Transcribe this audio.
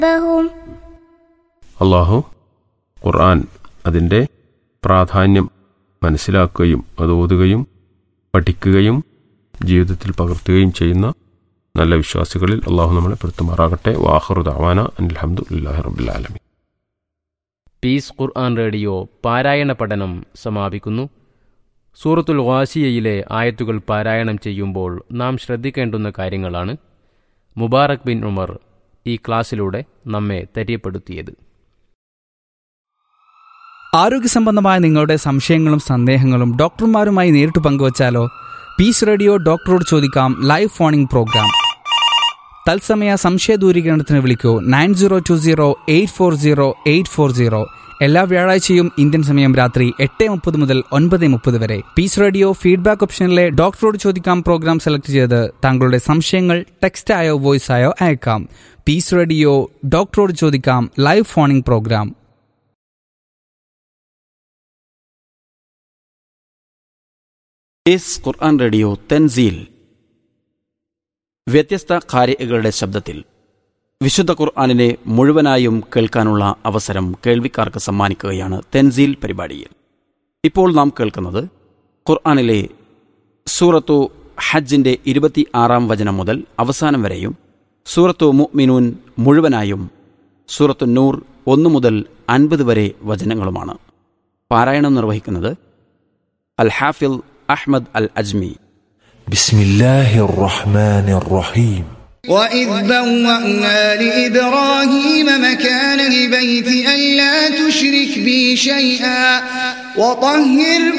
ربهم അള്ളാഹു ഖുർആൻ അതിൻ്റെ പ്രാധാന്യം മനസ്സിലാക്കുകയും അത് ഓതുകയും പഠിക്കുകയും ജീവിതത്തിൽ പകർത്തുകയും ചെയ്യുന്ന നല്ല വിശ്വാസികളിൽ അള്ളാഹു നമ്മളെ പെടുത്തുമാറാകട്ടെ വാഹറു ദാവാന അലഹമുല്ലാഹി റബുല്ലാലമി പീസ് ഖുർആൻ റേഡിയോ പാരായണ പഠനം സമാപിക്കുന്നു സൂറത്തുൽ വാസിയയിലെ ആയത്തുകൾ പാരായണം ചെയ്യുമ്പോൾ നാം ശ്രദ്ധിക്കേണ്ടുന്ന കാര്യങ്ങളാണ് മുബാറക് ബിൻ ഉമർ ഈ ക്ലാസ്സിലൂടെ നമ്മെ തെര്യപ്പെടുത്തിയത് ആരോഗ്യസംബന്ധമായ നിങ്ങളുടെ സംശയങ്ങളും സന്ദേഹങ്ങളും ഡോക്ടർമാരുമായി നേരിട്ട് പങ്കുവച്ചാലോ പീസ് റേഡിയോ ഡോക്ടറോട് ചോദിക്കാം ലൈവ് ഫോണിംഗ് പ്രോഗ്രാം തത്സമയ സംശയ ദൂരീകരണത്തിന് വിളിക്കൂ nine zero two zero eight four zero eight four zero എല്ലാ വ്യാഴാഴ്ചയും ഇന്ത്യൻ സമയം രാത്രി എട്ട് മുപ്പത് മുതൽ ഒൻപത് മുപ്പത് വരെ പീസ് റേഡിയോ ഫീഡ്ബാക്ക് ഓപ്ഷനിലെ ഡോക്ടറോട് ചോദിക്കാം പ്രോഗ്രാം സെലക്ട് ചെയ്ത് താങ്കളുടെ സംശയങ്ങൾ ടെക്സ്റ്റ് ആയോ വോയിസ് ആയോ അയക്കാം പീസ് റേഡിയോ ഡോക്ടറോട് ചോദിക്കാം live phoning program is Quran radio തെൻസീൽ വ്യത്യസ്ത കാര്യകളുടെ ശബ്ദത്തിൽ വിശുദ്ധ ഖുർആാനിനെ മുഴുവനായും കേൾക്കാനുള്ള അവസരം കേൾവിക്കാർക്ക് സമ്മാനിക്കുകയാണ് തെൻസീൽ പരിപാടിയിൽ ഇപ്പോൾ നാം കേൾക്കുന്നത് ഖുർആാനിലെ സൂറത്തു ഹജ്ജിന്റെ ഇരുപത്തി ആറാം വചനം മുതൽ അവസാനം വരെയും സൂറത്തു മുഅ്മിനൂൻ മുഴുവനായും സൂറത്തു നൂർ ഒന്നു മുതൽ അൻപത് വരെ വചനങ്ങളുമാണ് പാരായണം നിർവഹിക്കുന്നത് അൽ ഹാഫിൽ أحمد الأجمي بسم الله الرحمن الرحيم وإذ بوأنا لإبراهيم مكان البيت ألا تشرك بي شيئا وطهر